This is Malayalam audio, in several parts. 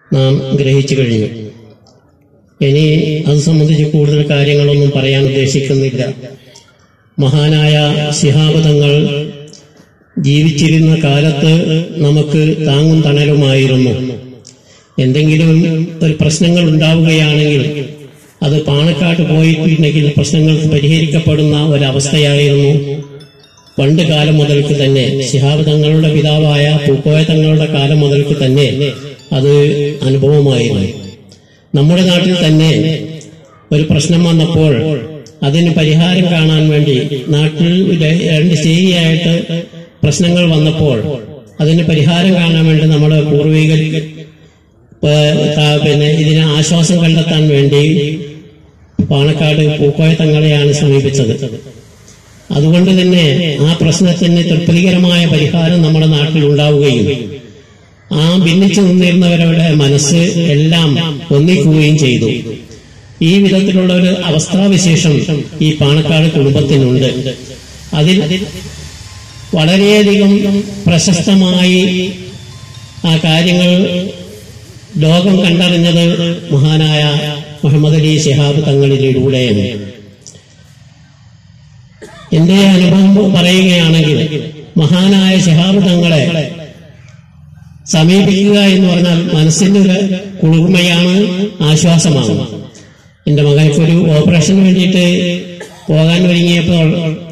നാം ഗ്രഹിച്ചു കഴിഞ്ഞു ഇനി അത് സംബന്ധിച്ച് കൂടുതൽ കാര്യങ്ങളൊന്നും പറയാൻ ഉദ്ദേശിക്കുന്നില്ല മഹാനായ ശിഹാബ് തങ്ങൾ ജീവിച്ചിരുന്ന കാലത്ത് നമുക്ക് താങ്ങും തണലുമായിരുന്നു എന്തെങ്കിലും ഒരു പ്രശ്നങ്ങൾ ഉണ്ടാവുകയാണെങ്കിൽ അത് പാണക്കാട്ട് പോയിട്ടുണ്ടെങ്കിൽ പ്രശ്നങ്ങൾ പരിഹരിക്കപ്പെടുന്ന ഒരവസ്ഥയായിരുന്നു പണ്ട് കാലം മുതൽക്ക് തന്നെ ശിഹാബ് തങ്ങളുടെ പിതാവായ പൂക്കോയ തങ്ങളുടെ കാലം മുതൽക്ക് തന്നെ അത് അനുഭവമായിരുന്നു നമ്മുടെ നാട്ടിൽ തന്നെ ഒരു പ്രശ്നം വന്നപ്പോൾ അതിന് പരിഹാരം കാണാൻ വേണ്ടി നാട്ടിൽ ര- രണ്ട് ശരിയായിട്ട് പ്രശ്നങ്ങൾ വന്നപ്പോൾ അതിന് പരിഹാരം കാണാൻ വേണ്ടി നമ്മുടെ പൂർവികർ പ- ത- പിന്നെ ഇതിന് ആശ്വാസം കണ്ടെത്താൻ വേണ്ടി പാണക്കാട് പൂക്കോയ തങ്ങളെയാണ് സമീപിച്ചത് അതുകൊണ്ട് തന്നെ ആ പ്രശ്നത്തിന് തൃപ്തികരമായ പരിഹാരം നമ്മുടെ നാട്ടിൽ ഉണ്ടാവുകയും ആ ഭിന്നിച്ചു നിന്നിരുന്നവരുടെ മനസ്സ് എല്ലാം ഒന്നിക്കുകയും ചെയ്തു ഈ വിധത്തിലുള്ള ഒരു അവസ്ഥാവിശേഷം ഈ പാണക്കാട് കുടുംബത്തിനുണ്ട് അതിൽ വളരെയധികം പ്രശസ്തമായി ആ കാര്യങ്ങൾ ലോകം കണ്ടറിഞ്ഞത് മഹാനായ മുഹമ്മദ് അലി ശിഹാബ് തങ്ങളിലൂടെയാണ് എന്റെ അനുഭവം പറയുകയാണെങ്കിൽ മഹാനായ ശിഹാബ് തങ്ങളെ സമീപിക്കുക എന്ന് പറഞ്ഞാൽ മനസ്സിന്റെ ഒരു കുളിർമയാണ് ആശ്വാസമാണ് എന്റെ മകൻക്കൊരു ഓപ്പറേഷന് വേണ്ടിയിട്ട് പോകാൻ ഒരുങ്ങിയപ്പോൾ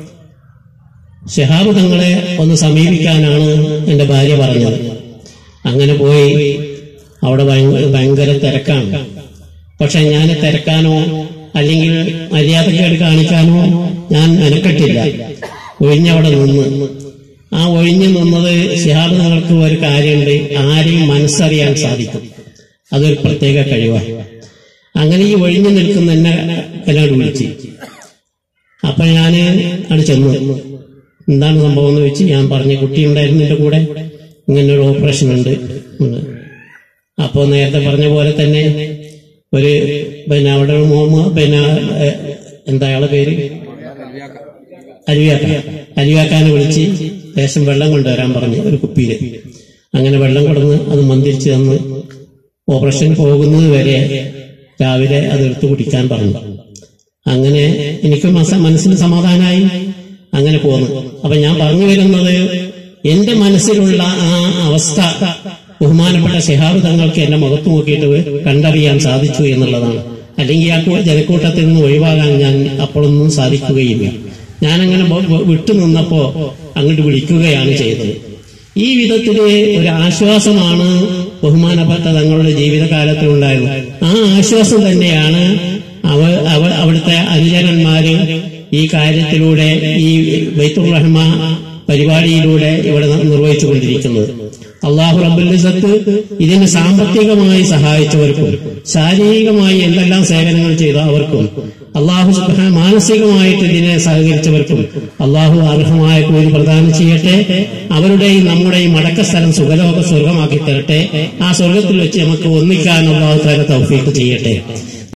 ഷഹാബ് തങ്ങളെ ഒന്ന് സമീപിക്കാനാണ് എന്റെ ഭാര്യ പറഞ്ഞത് അങ്ങനെ പോയി അവിടെ ഭയങ്കര ഭയങ്കര തിരക്കാണ് പക്ഷെ ഞാൻ തിരക്കാനോ അല്ലെങ്കിൽ മര്യാദക്കേട് കാണിക്കാനോ ഞാൻ മെനക്കെട്ടില്ല ഒഴിഞ്ഞവിടെ നിന്ന് ആ ഒഴിഞ്ഞു നിന്നത് ഷിഹാബ് തങ്ങൾക്ക് ഒരു കാര്യമുണ്ട് ആരെയും മനസ്സറിയാൻ സാധിക്കും അതൊരു പ്രത്യേക കഴിവാണ് അങ്ങനെ ഈ ഒഴിഞ്ഞു നിൽക്കുന്ന എന്നെ എല്ലാവരും വിളിച്ച് അപ്പൊ ഞാന് അവിടെ ചെന്നു എന്താണ് സംഭവം എന്ന് വെച്ച് ഞാൻ പറഞ്ഞു കുട്ടി ഉണ്ടായിരുന്നു എന്റെ കൂടെ ഇങ്ങനെ ഒരു ഓപ്പറേഷൻ ഉണ്ട് എന്ന്. അപ്പോ നേരത്തെ പറഞ്ഞ പോലെ തന്നെ ഒരു പിന്നെ അവിടെ ഒരു മോമ പിന്നെ ഏഹ്, എന്താ അയാളെ പേര് അരുവിയാക്ക അരുവിയാക്കാനെ വിളിച്ച് ലേശം വെള്ളം കൊണ്ടുവരാൻ പറഞ്ഞു ഒരു കുപ്പിയില് അങ്ങനെ വെള്ളം കൊടുന്ന് അത് മന്ദിരിച്ച് തന്ന് ഓപ്പറേഷൻ പോകുന്നത് വരെ രാവിലെ അത് എടുത്തു കുടിക്കാൻ പറഞ്ഞു അങ്ങനെ എനിക്ക് മസ- മനസ്സിന് സമാധാനമായി അങ്ങനെ പോന്നു അപ്പൊ ഞാൻ പറഞ്ഞു വരുന്നത് എന്റെ മനസ്സിലുള്ള ആ അവസ്ഥ ബഹുമാനപ്പെട്ട ശിഹാബ് തങ്ങൾക്ക് എന്റെ മുഖത്ത് നോക്കിയിട്ട് കണ്ടറിയാൻ സാധിച്ചു എന്നുള്ളതാണ് അല്ലെങ്കിൽ ആ കൂ- ജനക്കൂട്ടത്തിൽ നിന്ന് ഒഴിവാകാൻ ഞാൻ അപ്പോഴൊന്നും സാധിക്കുകയില്ല ഞാനങ്ങനെ ബ- ബ- വിട്ടുനിന്നപ്പോ അങ്ങോട്ട് വിളിക്കുകയാണ് ചെയ്തത് ഈ വിധത്തില് ഒരു ആശ്വാസമാണ് ബഹുമാനപ്പെട്ട തങ്ങളുടെ ജീവിതകാലത്തിൽ ഉണ്ടായത് ആ ആശ്വാസം തന്നെയാണ് അവ അവ അവിടുത്തെ അനുജനന്മാര് ഈ കാര്യത്തിലൂടെ ഈ ബൈത്തുർ റഹ്മ പരിപാടിയിലൂടെ ഇവിടെ നിർവഹിച്ചുകൊണ്ടിരിക്കുന്നത് അള്ളാഹു റബുലിസത്ത് ഇതിന് സാമ്പത്തികമായി സഹായിച്ചവർക്കും ശാരീരികമായി എന്തെല്ലാം സേവനങ്ങൾ ചെയ്ത അവർക്കും അള്ളാഹു സുബ്ഹാന മാനസികമായിട്ട് ഇതിനെ സഹകരിച്ചവർക്കും അള്ളാഹു അർഹമായ കൂലി പ്രദാനം ചെയ്യട്ടെ അവരുടെയും നമ്മുടെയും മടക്ക സ്ഥലം സുഖലോക സ്വർഗമാക്കി തരട്ടെ ആ സ്വർഗത്തിൽ വെച്ച് നമുക്ക് ഒന്നിക്കാൻ അള്ളാഹു തല തൗഫീക്ക് ചെയ്യട്ടെ